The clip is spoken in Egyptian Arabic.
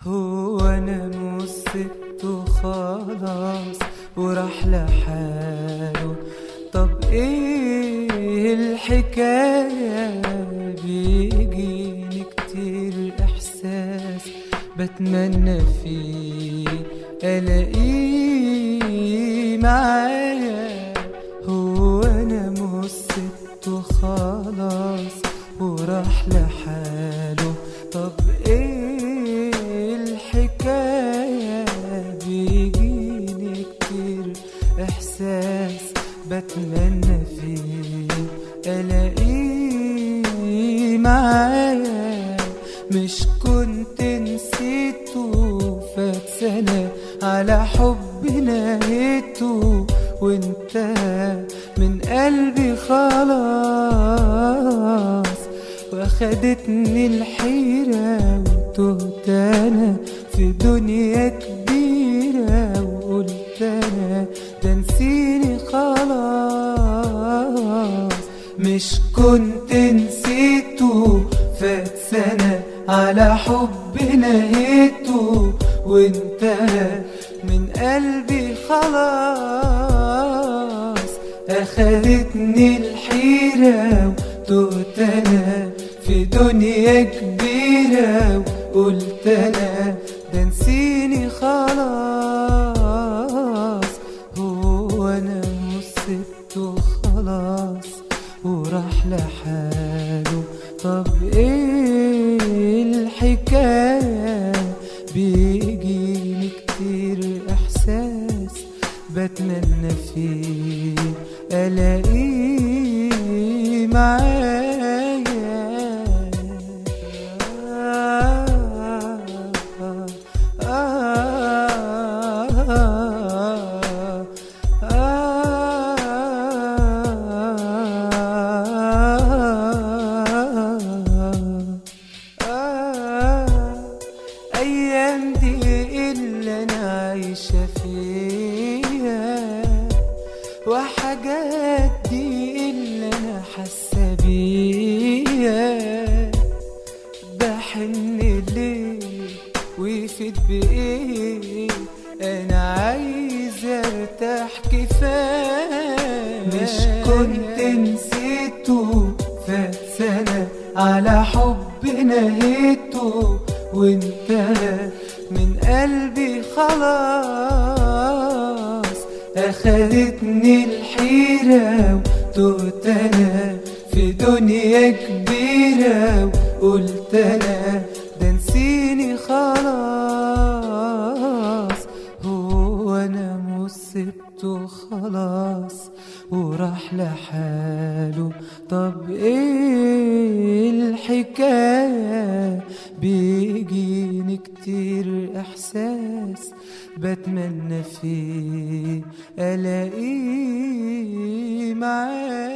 هو انا مش سبته خلاص وراح لحاله طب ايه الحكاية بيجيني كتير احساس بتمنى فيه الاقيه معايا هو انا مش سبته خلاص وراح لحاله طب ايه الحكاية بيجيني كتير احساس بتمنى فيه الاقيه معايا مش كنت نسيته فات سنة على حب نهيته وانتهى من قلبي خلاص واخدتني الحيرة وتهت انا في دنيا كبيرة وقلت انا ده نسيني خلاص مش كنت نسيته فات سنة على حب نهيته وانتهى من قلبي خلاص أخدتني الحيرة وتهت أنا في دنيا كبيرة وقلت أنا ده نسيني خلاص هو أنا مش سبته خلاص وراح لحاله طب ايه الحكاية بيجيني كتير احساس بتمنى فيه الاقيه معايا أيام دي اللي أنا عايشة فيها وحاجات دي اللي أنا حاسة بيها بحن ليه ويفيد بإيه أنا عايزة أرتاح كفاية مش كنت نسيته فات سنة على حب نهيته وانتهى من قلبي خلاص أخدتني الحيرة وتهت أنا في دنيا كبيرة وقلت أنا ده نسيني خلاص هو أنا مش سبته خلاص وراح لحاله طب ايه الحكاية بيجيني كتير احساس بتمنى فيه الاقيه معايا